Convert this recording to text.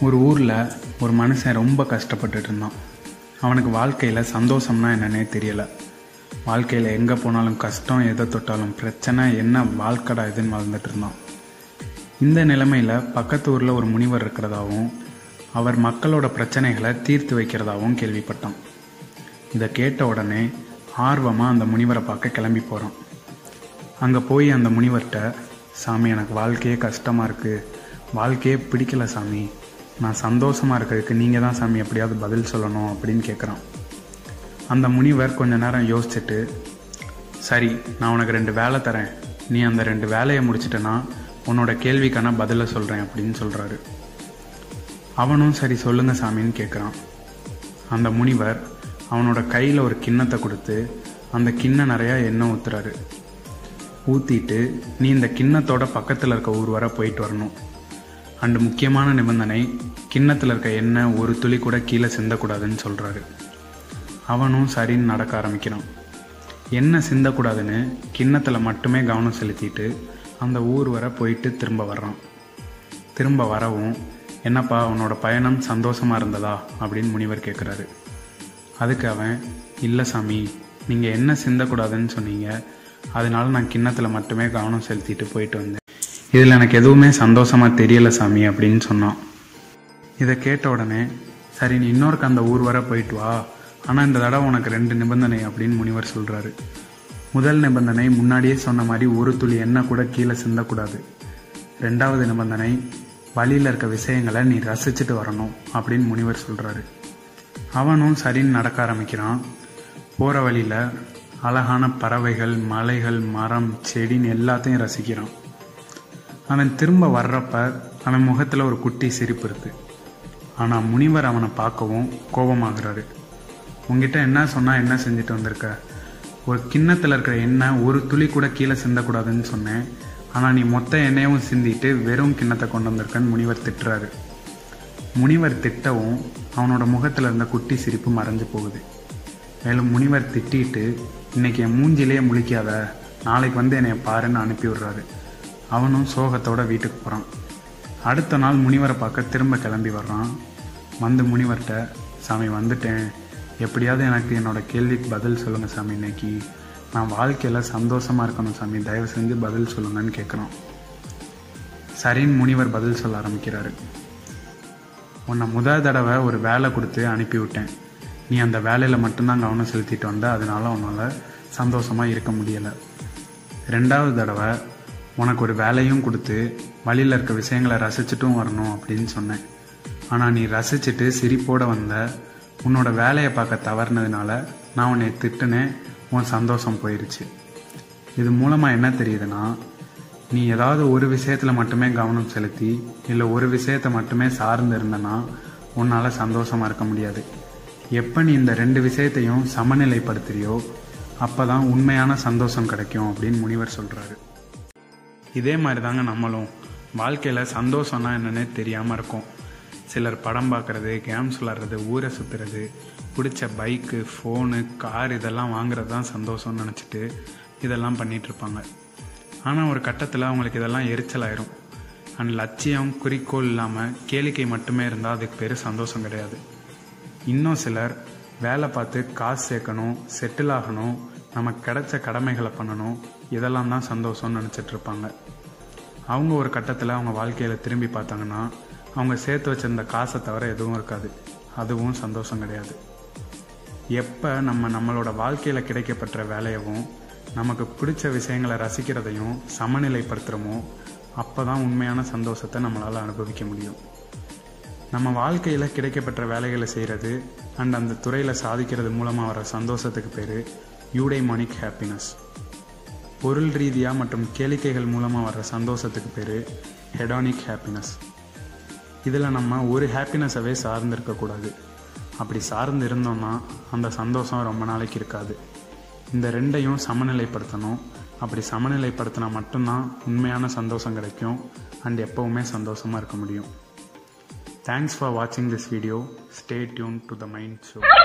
ஒரு ஊரில் ஒரு மனுஷன் ரொம்ப கஷ்டப்பட்டுட்டு இருந்தான் அவனுக்கு வாழ்க்கையில் சந்தோஷம்னா என்னன்னே தெரியலை வாழ்க்கையில் எங்கே போனாலும் கஷ்டம் எதை தொட்டாலும் பிரச்சனை என்ன வாழ்க்கடா இதுன்னு வாழ்ந்துட்டு இருந்தான் இந்த நிலைமையில் பக்கத்து ஊரில் ஒரு முனிவர் இருக்கிறதாவும் அவர் மக்களோட பிரச்சனைகளை தீர்த்து வைக்கிறதாவும் கேள்விப்பட்டான் இதை கேட்ட உடனே ஆர்வமாக அந்த முனிவரை பார்க்க கிளம்பி போகிறான் அங்கே போய் அந்த முனிவர்கிட்ட சாமி எனக்கு வாழ்க்கையே கஷ்டமாக இருக்குது வாழ்க்கையே பிடிக்கல சாமி நான் சந்தோஷமாக இருக்கிறதுக்கு நீங்கள் தான் சாமி எப்படியாவது பதில் சொல்லணும் அப்படின்னு கேட்குறான் அந்த முனிவர் கொஞ்ச நேரம் யோசிச்சுட்டு சரி நான் உனக்கு ரெண்டு வேலை தரேன் நீ அந்த ரெண்டு வேலையை முடிச்சிட்டனா உன்னோட கேள்விக்கான பதிலை சொல்கிறேன் அப்படின்னு சொல்கிறாரு அவனும் சரி சொல்லுங்க சாமின்னு கேட்குறான் அந்த முனிவர் அவனோட கையில் ஒரு கிண்ணத்தை கொடுத்து அந்த கிண்ணம் நிறையா எண்ணெய் ஊத்துறாரு ஊற்றிட்டு நீ இந்த கிண்ணத்தோட பக்கத்தில் இருக்க ஊர் வர போயிட்டு வரணும் அண்டு முக்கியமான நிபந்தனை கிண்ணத்தில் இருக்க எண்ணெய் ஒரு துளி கூட கீழே சிந்தக்கூடாதுன்னு சொல்கிறாரு அவனும் சரின்னு நடக்க ஆரம்பிக்கிறான் எண்ணெய் சிந்தக்கூடாதுன்னு கிண்ணத்தில் மட்டுமே கவனம் செலுத்திட்டு அந்த ஊர் வர போயிட்டு திரும்ப வர்றான் திரும்ப வரவும் என்னப்பா உன்னோட பயணம் சந்தோஷமாக இருந்ததா அப்படின்னு முனிவர் கேட்குறாரு அதுக்கு அவன் இல்லை சாமி நீங்கள் என்ன சிந்தக்கூடாதுன்னு சொன்னீங்க அதனால நான் கிண்ணத்தில் மட்டுமே கவனம் செலுத்திட்டு போயிட்டு வந்தேன் இதில் எனக்கு எதுவுமே சந்தோஷமாக தெரியல சாமி அப்படின்னு சொன்னான் இதை கேட்ட உடனே சரி நீ இன்னொருக்கு அந்த ஊர் வர போயிட்டு வா ஆனால் இந்த தடவை உனக்கு ரெண்டு நிபந்தனை அப்படின்னு முனிவர் சொல்கிறாரு முதல் நிபந்தனை முன்னாடியே சொன்ன மாதிரி ஒரு துளி எண்ணெய் கூட கீழே சிந்தக்கூடாது ரெண்டாவது நிபந்தனை வழியில் இருக்க விஷயங்களை நீ ரசிச்சுட்டு வரணும் அப்படின்னு முனிவர் சொல்கிறாரு அவனும் சரின்னு நடக்க ஆரம்பிக்கிறான் போகிற வழியில் அழகான பறவைகள் மலைகள் மரம் செடின்னு எல்லாத்தையும் ரசிக்கிறான் அவன் திரும்ப வர்றப்ப அவன் முகத்தில் ஒரு குட்டி சிரிப்பு இருக்கு ஆனால் முனிவர் அவனை பார்க்கவும் கோபமாகிறாரு உங்ககிட்ட என்ன சொன்னால் என்ன செஞ்சுட்டு வந்திருக்க ஒரு கிண்ணத்தில் இருக்கிற எண்ணெய் ஒரு துளி கூட கீழே சிந்தக்கூடாதுன்னு சொன்னேன் ஆனால் நீ மொத்த எண்ணெயும் சிந்திட்டு வெறும் கிண்ணத்தை கொண்டு வந்திருக்கன்னு முனிவர் திட்டுறாரு முனிவர் திட்டவும் அவனோட முகத்தில் இருந்த குட்டி சிரிப்பு மறைஞ்சு போகுது மேலும் முனிவர் திட்டிட்டு இன்னைக்கு என் மூஞ்சிலேயே முழிக்காத நாளைக்கு வந்து என்னை பாருன்னு அனுப்பி விடுறாரு அவனும் சோகத்தோட வீட்டுக்கு போகிறான் அடுத்த நாள் முனிவரை பார்க்க திரும்ப கிளம்பி வர்றான் வந்து முனிவர்கிட்ட சாமி வந்துட்டேன் எப்படியாவது எனக்கு என்னோட கேள்விக்கு பதில் சொல்லுங்கள் சாமி இன்னைக்கு நான் வாழ்க்கையில் சந்தோஷமாக இருக்கணும் சாமி தயவு செஞ்சு பதில் சொல்லுங்கன்னு கேட்குறான் சரின்னு முனிவர் பதில் சொல்ல ஆரம்பிக்கிறாரு உன்னை முதல் தடவை ஒரு வேலை கொடுத்து அனுப்பி விட்டேன் நீ அந்த வேலையில் மட்டும்தான் கவனம் செலுத்திட்டு வந்த அதனால உன்னால் சந்தோஷமாக இருக்க முடியலை ரெண்டாவது தடவை உனக்கு ஒரு வேலையும் கொடுத்து வழியில் இருக்க விஷயங்களை ரசிச்சுட்டும் வரணும் அப்படின்னு சொன்னேன் ஆனால் நீ ரசிச்சுட்டு சிரிப்போடு வந்த உன்னோட வேலையை பார்க்க தவறுனதுனால நான் உன்னை திட்டுனேன் உன் சந்தோஷம் போயிருச்சு இது மூலமாக என்ன தெரியுதுன்னா நீ ஏதாவது ஒரு விஷயத்தில் மட்டுமே கவனம் செலுத்தி இல்லை ஒரு விஷயத்தை மட்டுமே சார்ந்து இருந்தனா உன்னால் சந்தோஷமாக இருக்க முடியாது எப்போ நீ இந்த ரெண்டு விஷயத்தையும் சமநிலைப்படுத்துறியோ அப்போ தான் உண்மையான சந்தோஷம் கிடைக்கும் அப்படின்னு முனிவர் சொல்கிறாரு இதே மாதிரி தாங்க நம்மளும் வாழ்க்கையில் சந்தோஷம்னா என்னன்னே தெரியாமல் இருக்கும் சிலர் படம் பார்க்குறது கேம்ஸ் விளாட்றது ஊரை சுற்றுறது பிடிச்ச பைக்கு ஃபோனு கார் இதெல்லாம் வாங்குறது தான் சந்தோஷம்னு நினச்சிட்டு இதெல்லாம் பண்ணிகிட்ருப்பாங்க ஆனால் ஒரு கட்டத்தில் அவங்களுக்கு இதெல்லாம் எரிச்சலாயிரும் அண்ட் லட்சியம் குறிக்கோள் இல்லாமல் கேளிக்கை மட்டுமே இருந்தால் அதுக்கு பேர் சந்தோஷம் கிடையாது இன்னும் சிலர் வேலை பார்த்து காசு சேர்க்கணும் செட்டில் ஆகணும் நமக்கு கிடைச்ச கடமைகளை பண்ணணும் இதெல்லாம் தான் சந்தோஷம்னு நினச்சிட்டு இருப்பாங்க அவங்க ஒரு கட்டத்தில் அவங்க வாழ்க்கையில் திரும்பி பார்த்தாங்கன்னா அவங்க சேர்த்து வச்சிருந்த காசை தவிர எதுவும் இருக்காது அதுவும் சந்தோஷம் கிடையாது எப்போ நம்ம நம்மளோட வாழ்க்கையில் கிடைக்கப்பட்ட வேலையவும் நமக்கு பிடிச்ச விஷயங்களை ரசிக்கிறதையும் சமநிலைப்படுத்துகிறோமோ அப்போ தான் உண்மையான சந்தோஷத்தை நம்மளால் அனுபவிக்க முடியும் நம்ம வாழ்க்கையில் கிடைக்கப்பட்ட வேலைகளை செய்கிறது அண்ட் அந்த துறையில் சாதிக்கிறது மூலமாக வர சந்தோஷத்துக்கு பேர் யூடைமானிக் ஹாப்பினஸ் பொருள் ரீதியாக மற்றும் கேளிக்கைகள் மூலமாக வர சந்தோஷத்துக்கு பேர் ஹெடானிக் ஹாப்பினஸ் இதில் நம்ம ஒரு ஹாப்பினஸவே சார்ந்து இருக்கக்கூடாது அப்படி சார்ந்து இருந்தோம்னா அந்த சந்தோஷம் ரொம்ப நாளைக்கு இருக்காது இந்த ரெண்டையும் சமநிலைப்படுத்தணும் அப்படி சமநிலைப்படுத்தினா மட்டும்தான் உண்மையான சந்தோஷம் கிடைக்கும் அண்ட் எப்போவுமே சந்தோஷமாக இருக்க முடியும் தேங்க்ஸ் ஃபார் வாட்சிங் this video stay tune to the mind show